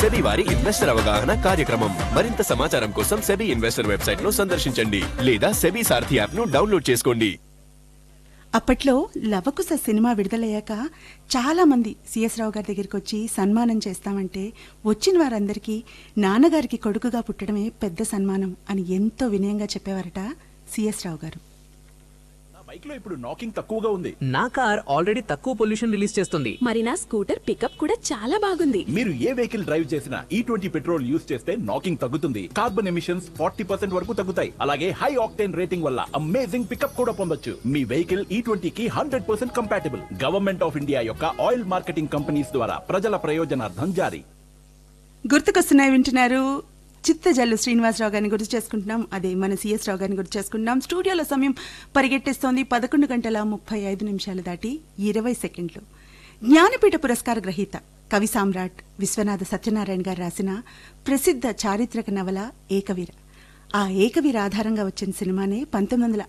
SEBI వారి investor అవగాహన కార్యక్రమం మరింత సమాచారం కోసం సెబీ ఇన్వెస్టర్ వెబ్సైట్ ను సందర్శించండి లేదా సెబీ సారథి యాప్ ను డౌన్లోడ్ చేసుకోండి అప్పట్లో లవకుశ సినిమా విడుదలయ్యాక చాలా మంది సిఎస్ రావు గారి దగ్గరికి వచ్చి సన్మానం చేస్తామంటే వచ్చిన వారందరికీ నాన్నగారికి కొడుకుగా పుట్టడమే పెద్ద సన్మానం అని ఎంతో వినయంగా చెప్పేవారట సిఎస్ రావు గారు నా బైక్ లో ఇప్పుడు నాకింగ్ తక్కువగా ఉంది నా కార్ ఆల్రెడీ తక్కువ పొల్యూషన్ రిలీజ్ చేస్తుంది మరి నా స్కూటర్ పికప్ కూడా చాలా బాగుంది మీరు ఏ వెహికల్ డ్రైవ్ చేసినా ఈ ట్వంటీ పెట్రోల్ యూస్ చేస్తే నాకింగ్ తగ్గుతుంది కార్బన్ ఎమిషన్స్ ఫార్టీ పర్సెంట్ వరకు తగ్గుతాయి అలాగే హై ఆక్టేన్ రేటింగ్ వల్ల అమేజింగ్ పికప్ కూడా పొందొచ్చు మీ వెహికల్ ఈ ట్వంటీ కి hundred percent compatible government of India యొక్క ఆయిల్ మార్కెటింగ్ కంపెనీస్ ద్వారా ప్రజల ప్రయోజనార్థం జారీ గుర్తుకొస్తున్నాయి వింటున్నారు చిత్తజల్లు శ్రీనివాసరావు గారిని గుర్తు చేసుకుంటున్నాం అదే మన సిఎస్ రావు గారిని గుర్తు చేసుకుంటున్నాం స్టూడియోలో సమయం పరిగెట్టేస్తోంది పదకొండు గంటల ముప్పై ఐదు నిమిషాలు దాటి ఇరవై సెకండ్లు జ్ఞానపీఠ పురస్కార గ్రహీత కవి సామ్రాట్ విశ్వనాథ సత్యనారాయణ గారు రాసిన ప్రసిద్ధ చారిత్రక నవల ఏకవీర ఆ ఏకవీర ఆధారంగా వచ్చిన సినిమానే పంతొమ్మిది వందల